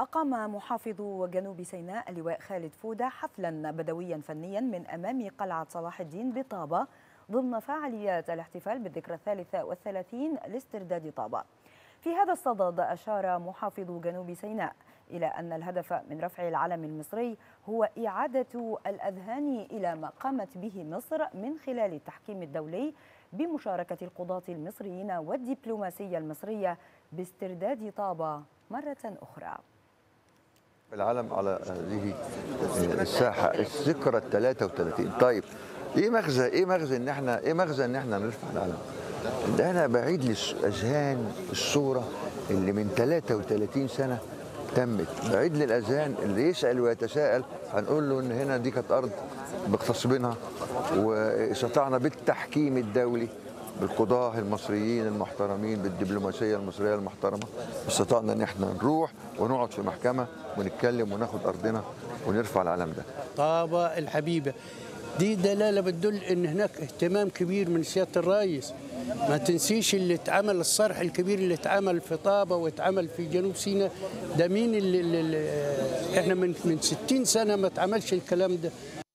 أقام محافظ جنوب سيناء اللواء خالد فودة حفلا بدويا فنيا من أمام قلعة صلاح الدين بطابة ضمن فعاليات الاحتفال بالذكرى الثالثة والثلاثين لاسترداد طابة في هذا الصدد أشار محافظ جنوب سيناء إلى أن الهدف من رفع العلم المصري هو إعادة الأذهان إلى ما قامت به مصر من خلال التحكيم الدولي بمشاركة القضاة المصريين والدبلوماسية المصرية باسترداد طابة مرة أخرى العلم على هذه الساحه الذكرى ال 33 طيب ايه مغزى ايه مغزى ان احنا ايه مغزى ان احنا نرفع العلم؟ ده انا بعيد للاذهان الصوره اللي من 33 سنه تمت بعيد للاذهان اللي يسال ويتساءل هنقول له ان هنا دي كانت ارض مغتصبينها واستطعنا بالتحكيم الدولي بالقضاة المصريين المحترمين بالدبلوماسية المصرية المحترمة استطعنا ان احنا نروح ونقعد في محكمة ونتكلم وناخد ارضنا ونرفع العلم ده طابة الحبيبة دي دلالة بتدل ان هناك اهتمام كبير من سيادة الرئيس ما تنسيش اللي اتعمل الصرح الكبير اللي اتعمل في طابة واتعمل في جنوب سيناء ده مين اللي, اللي احنا من من 60 سنة ما اتعملش الكلام ده